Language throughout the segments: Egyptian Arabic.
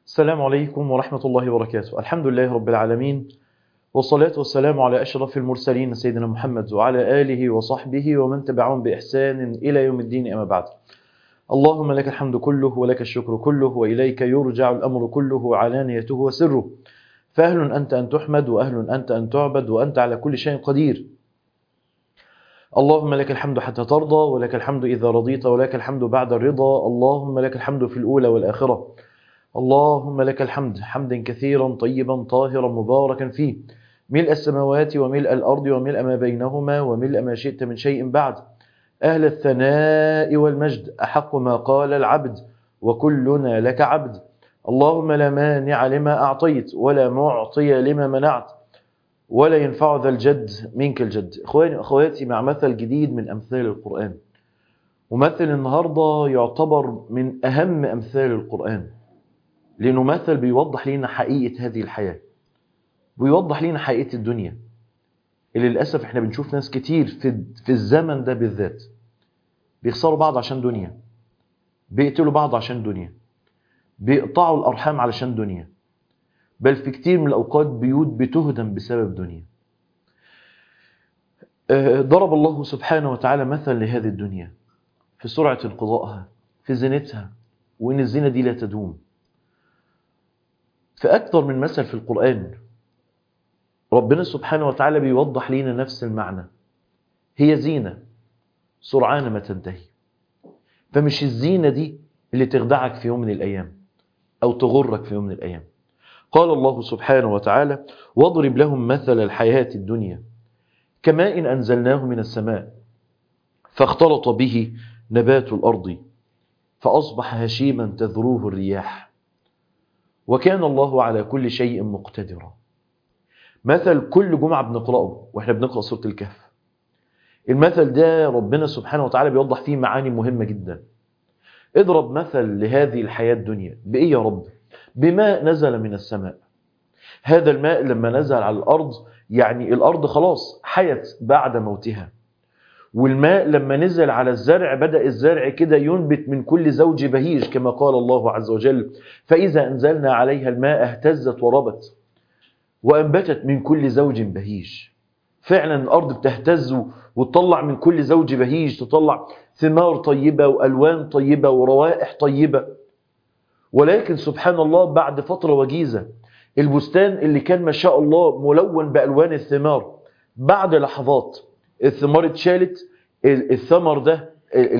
السلام عليكم ورحمة الله وبركاته الحمد لله رب العالمين والصلاة والسلام على أشرف المرسلين سيدنا محمد وعلى آله وصحبه ومن تبعهم بإحسان إلى يوم الدين أما بعد اللهم لك الحمد كله ولك الشكر كله وإليك يرجع الأمر كله علانيته وسره فأهل أنت أن تحمد وأهل أنت أن تعبد وأنت على كل شيء قدير اللهم لك الحمد حتى ترضى ولك الحمد إذا رضيت ولك الحمد بعد الرضا اللهم لك الحمد في الأولى والآخرة اللهم لك الحمد حمدا كثيرا طيبا طاهرا مباركا فيه ملء السماوات وملء الأرض وملء ما بينهما وملء ما شئت من شيء بعد أهل الثناء والمجد أحق ما قال العبد وكلنا لك عبد اللهم لا مانع لما أعطيت ولا معطي لما منعت ولا ينفع ذا الجد منك الجد إخواني وأخواتي مع مثل جديد من أمثال القرآن ومثل النهاردة يعتبر من أهم أمثال القرآن لأنه مثل بيوضح لنا حقيقة هذه الحياة ويوضح لنا حقيقة الدنيا اللي للأسف احنا بنشوف ناس كتير في, في الزمن ده بالذات بيخسروا بعض عشان دنيا بيقتلوا بعض عشان دنيا بيقطعوا الأرحام علشان دنيا بل في كتير من الأوقات بيوت بتهدم بسبب دنيا ضرب الله سبحانه وتعالى مثل لهذه الدنيا في سرعة انقضائها في زينتها وإن الزينة دي لا تدوم في أكثر من مثل في القرآن ربنا سبحانه وتعالى بيوضح لنا نفس المعنى هي زينة سرعان ما تنتهي فمش الزينة دي اللي تخدعك في يوم من الأيام أو تغرك في يوم من الأيام قال الله سبحانه وتعالى واضرب لهم مثل الحياة الدنيا كماء إن أنزلناه من السماء فاختلط به نبات الأرض فأصبح هشيما تذروه الرياح وكان الله على كل شيء مقتدرا مثل كل جمعة بنقرأه وإحنا بنقرأ سورة الكهف المثل ده ربنا سبحانه وتعالى بيوضح فيه معاني مهمة جدا اضرب مثل لهذه الحياة الدنيا بإيه يا رب بماء نزل من السماء هذا الماء لما نزل على الأرض يعني الأرض خلاص حيت بعد موتها والماء لما نزل على الزرع بدأ الزرع كده ينبت من كل زوج بهيج كما قال الله عز وجل فإذا أنزلنا عليها الماء اهتزت وربت وأنبتت من كل زوج بهيج فعلا الأرض بتهتز وتطلع من كل زوج بهيج تطلع ثمار طيبة وألوان طيبة وروائح طيبة ولكن سبحان الله بعد فترة وجيزة البستان اللي كان ما شاء الله ملون بألوان الثمار بعد لحظات الثمار اتشالت الثمر ده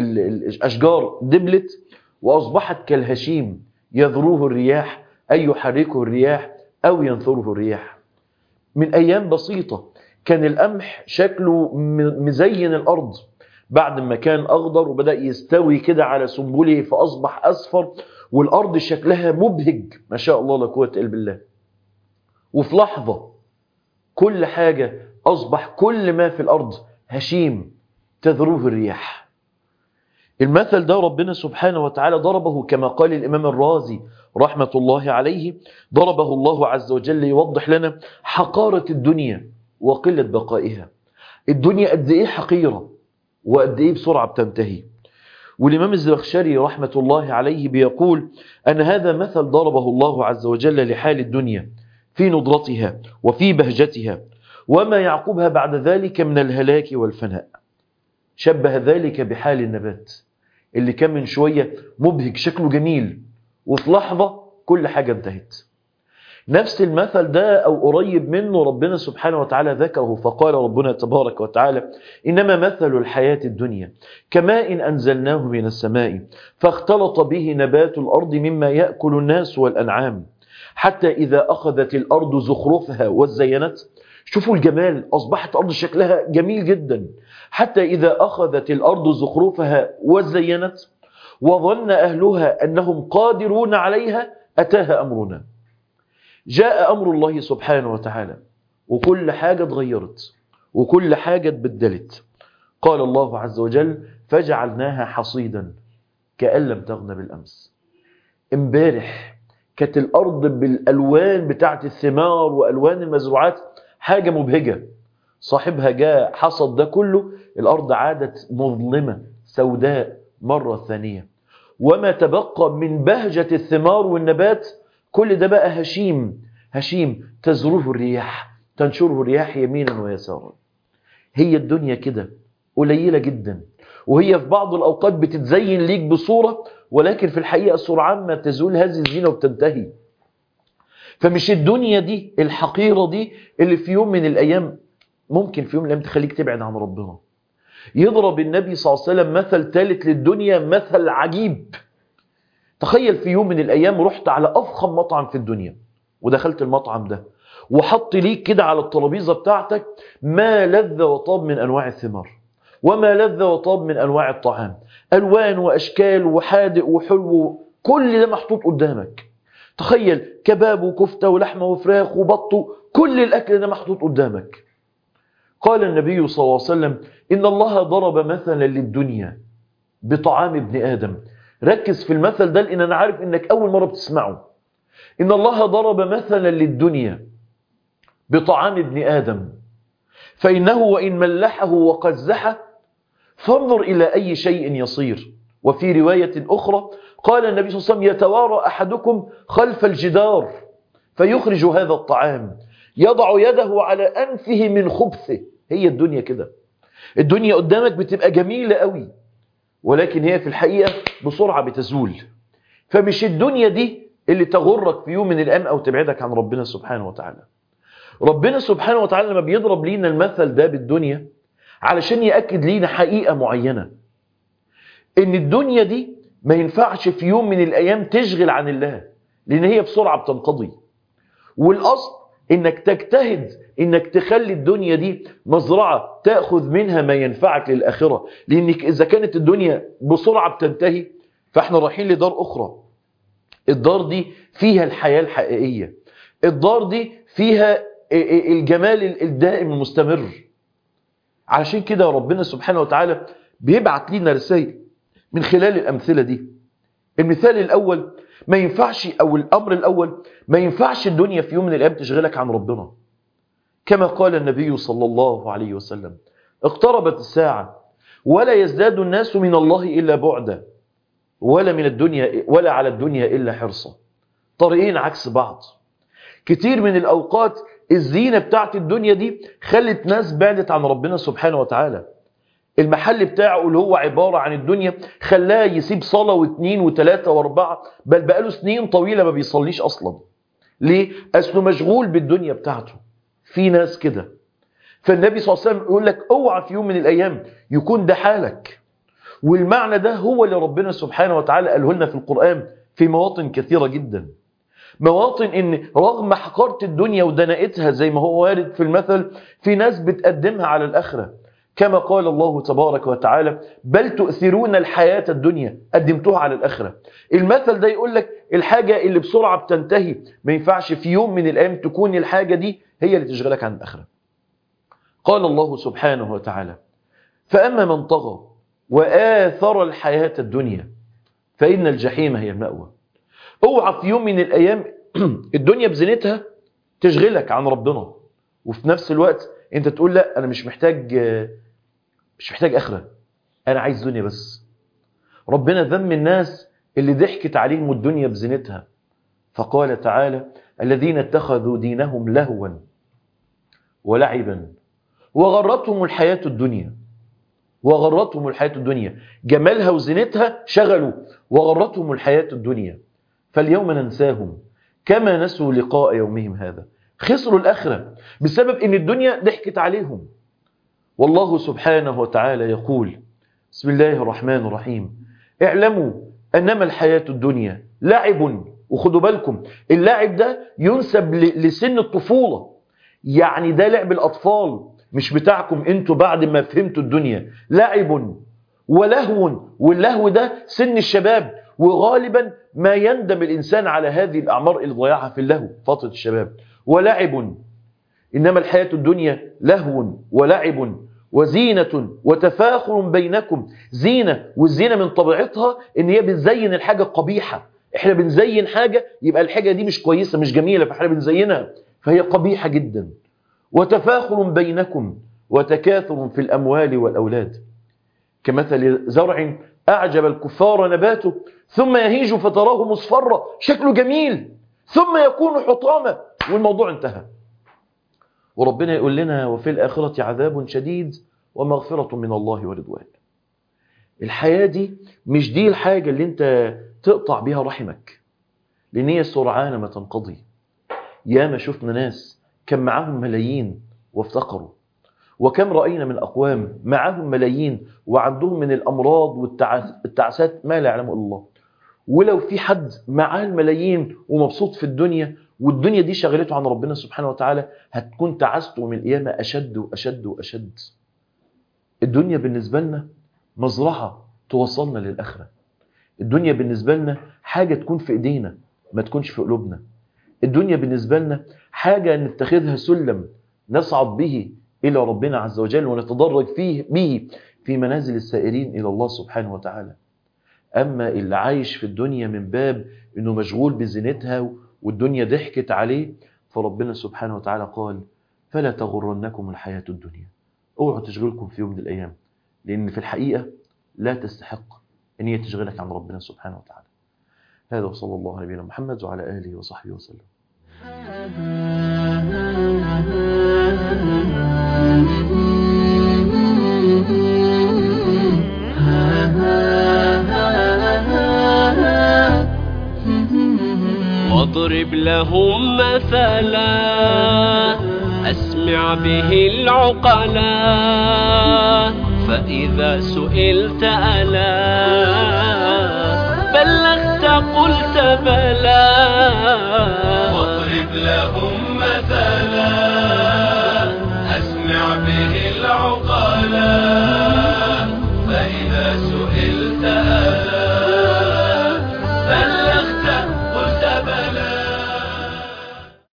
الأشجار دبلت وأصبحت كالهشيم يذروه الرياح أي يحركه الرياح أو ينثره الرياح من أيام بسيطة كان القمح شكله مزين الأرض بعد ما كان أخضر وبدأ يستوي كده على سنبله فأصبح أصفر والأرض شكلها مبهج ما شاء الله لا قوة إلا بالله وفي لحظة كل حاجة أصبح كل ما في الأرض هشيم تذروه الرياح المثل ده ربنا سبحانه وتعالى ضربه كما قال الإمام الرازي رحمة الله عليه ضربه الله عز وجل يوضح لنا حقارة الدنيا وقلة بقائها الدنيا قد إيه حقيرة وقد إيه بسرعة بتنتهي والإمام الزبخشري رحمة الله عليه بيقول أن هذا مثل ضربه الله عز وجل لحال الدنيا في ندرتها وفي بهجتها وما يعقبها بعد ذلك من الهلاك والفناء شبه ذلك بحال النبات اللي كان من شوية مبهج شكله جميل وفي لحظة كل حاجة انتهت نفس المثل ده أو قريب منه ربنا سبحانه وتعالى ذكره فقال ربنا تبارك وتعالى إنما مثل الحياة الدنيا كماء أنزلناه من السماء فاختلط به نبات الأرض مما يأكل الناس والأنعام حتى إذا أخذت الأرض زخرفها وزينت شوفوا الجمال أصبحت أرض شكلها جميل جدا حتى إذا أخذت الأرض زخرفها وزينت وظن أهلها أنهم قادرون عليها أتاها أمرنا جاء أمر الله سبحانه وتعالى وكل حاجة اتغيرت وكل حاجة اتبدلت قال الله عز وجل فجعلناها حصيدا كأن لم تغن بالأمس امبارح كانت الأرض بالألوان بتاعت الثمار وألوان المزروعات حاجة مبهجة صاحبها جاء حصد ده كله الأرض عادت مظلمة سوداء مرة ثانية وما تبقى من بهجة الثمار والنبات كل ده بقى هشيم هشيم تزروه الرياح تنشره الرياح يمينا ويسارا هي الدنيا كده قليلة جدا وهي في بعض الأوقات بتتزين ليك بصورة ولكن في الحقيقة سرعان ما تزول هذه الزينة وبتنتهي فمش الدنيا دي الحقيرة دي اللي في يوم من الأيام ممكن في يوم من الأيام تخليك تبعد عن ربنا يضرب النبي صلى الله عليه وسلم مثل ثالث للدنيا مثل عجيب تخيل في يوم من الأيام رحت على أفخم مطعم في الدنيا ودخلت المطعم ده وحط ليك كده على الترابيزة بتاعتك ما لذ وطاب من أنواع الثمار وما لذ وطاب من أنواع الطعام ألوان وأشكال وحادق وحلو كل ده محطوط قدامك تخيل كباب وكفتة ولحمة وفراخ وبط كل الأكل ده محطوط قدامك قال النبي صلى الله عليه وسلم إن الله ضرب مثلا للدنيا بطعام ابن آدم ركز في المثل ده لأن أنا عارف إنك أول مرة بتسمعه إن الله ضرب مثلا للدنيا بطعام ابن آدم فإنه وإن ملحه وقزحه فانظر إلى أي شيء يصير وفي رواية أخرى قال النبي صلى الله عليه وسلم يتوارى أحدكم خلف الجدار فيخرج هذا الطعام يضع يده على أنفه من خبثه هي الدنيا كده الدنيا قدامك بتبقى جميلة قوي ولكن هي في الحقيقة بسرعة بتزول فمش الدنيا دي اللي تغرك في يوم من الأيام أو تبعدك عن ربنا سبحانه وتعالى ربنا سبحانه وتعالى لما بيضرب لينا المثل ده بالدنيا علشان يأكد لينا حقيقة معينة إن الدنيا دي ما ينفعش في يوم من الأيام تشغل عن الله لأن هي بسرعة بتنقضي والأصل إنك تجتهد إنك تخلي الدنيا دي مزرعة تأخذ منها ما ينفعك للآخرة لأنك إذا كانت الدنيا بسرعة بتنتهي فإحنا رايحين لدار أخرى الدار دي فيها الحياة الحقيقية الدار دي فيها الجمال الدائم المستمر علشان كده ربنا سبحانه وتعالى بيبعت لنا رسائل من خلال الأمثلة دي المثال الأول ما ينفعش أو الأمر الأول ما ينفعش الدنيا في يوم من الأيام تشغلك عن ربنا كما قال النبي صلى الله عليه وسلم اقتربت الساعة ولا يزداد الناس من الله إلا بعدا ولا من الدنيا ولا على الدنيا إلا حرصا طريقين عكس بعض كتير من الأوقات الزينة بتاعت الدنيا دي خلت ناس بعدت عن ربنا سبحانه وتعالى المحل بتاعه اللي هو عبارة عن الدنيا خلاه يسيب صلاة واثنين وثلاثة واربعة بل بقاله سنين طويلة ما بيصليش أصلا ليه؟ أصله مشغول بالدنيا بتاعته في ناس كده فالنبي صلى الله عليه وسلم يقول لك اوعى في يوم من الأيام يكون ده حالك والمعنى ده هو اللي ربنا سبحانه وتعالى قاله لنا في القرآن في مواطن كثيرة جدا مواطن ان رغم حقارة الدنيا ودنائتها زي ما هو وارد في المثل في ناس بتقدمها على الآخرة كما قال الله تبارك وتعالى بل تؤثرون الحياة الدنيا قدمتوها على الآخرة المثل ده يقول لك الحاجة اللي بسرعة بتنتهي ما ينفعش في يوم من الأيام تكون الحاجة دي هي اللي تشغلك عن الآخرة قال الله سبحانه وتعالى فأما من طغى وآثر الحياة الدنيا فإن الجحيم هي المأوى اوعى في يوم من الأيام الدنيا بزينتها تشغلك عن ربنا وفي نفس الوقت انت تقول لا انا مش محتاج مش محتاج اخره انا عايز دنيا بس ربنا ذم الناس اللي ضحكت عليهم الدنيا بزينتها فقال تعالى الذين اتخذوا دينهم لهوا ولعبا وغرتهم الحياة الدنيا وغرتهم الحياة الدنيا جمالها وزينتها شغلوا وغرتهم الحياة الدنيا فاليوم ننساهم كما نسوا لقاء يومهم هذا خسروا الآخرة بسبب ان الدنيا ضحكت عليهم والله سبحانه وتعالى يقول بسم الله الرحمن الرحيم اعلموا أنما الحياة الدنيا لعب وخدوا بالكم اللعب ده ينسب لسن الطفولة يعني ده لعب الأطفال مش بتاعكم انتوا بعد ما فهمتوا الدنيا لعب ولهو واللهو ده سن الشباب وغالبا ما يندم الإنسان على هذه الأعمار اللي ضيعها في اللهو فترة الشباب ولعب إنما الحياة الدنيا لهو ولعب وزينة وتفاخر بينكم زينة والزينة من طبيعتها إن هي بتزين الحاجة القبيحة إحنا بنزين حاجة يبقى الحاجة دي مش كويسة مش جميلة فإحنا بنزينها فهي قبيحة جدا وتفاخر بينكم وتكاثر في الأموال والأولاد كمثل زرع أعجب الكفار نباته ثم يهيج فتراه مصفرا شكله جميل ثم يكون حطاما والموضوع انتهى وربنا يقول لنا وفي الآخرة عذاب شديد ومغفرة من الله ورضوان الحياة دي مش دي الحاجة اللي انت تقطع بيها رحمك لأن هي سرعان ما تنقضي ياما شفنا ناس كان معاهم ملايين وافتقروا وكم رأينا من أقوام معاهم ملايين وعندهم من الأمراض والتعسات ما لا يعلمه إلا الله ولو في حد معاه الملايين ومبسوط في الدنيا والدنيا دي شغلته عن ربنا سبحانه وتعالى هتكون تعاسته من القيامة أشد وأشد وأشد الدنيا بالنسبة لنا مزرعة توصلنا للآخرة الدنيا بالنسبة لنا حاجة تكون في إيدينا ما تكونش في قلوبنا الدنيا بالنسبة لنا حاجة نتخذها سلم نصعد به إلى ربنا عز وجل ونتدرج فيه به في منازل السائرين إلى الله سبحانه وتعالى أما اللي عايش في الدنيا من باب أنه مشغول بزينتها والدنيا ضحكت عليه فربنا سبحانه وتعالى قال فلا تغرنكم الحياة الدنيا اوعوا تشغلكم في يوم من الأيام لأن في الحقيقة لا تستحق أن هي تشغلك عن ربنا سبحانه وتعالى هذا وصلى الله على نبينا محمد وعلى آله وصحبه وسلم واضرب لهم مثلا أسمع به العقلا فإذا سئلت ألا بلغت قلت بلى واضرب لهم مثلا أسمع به العقلا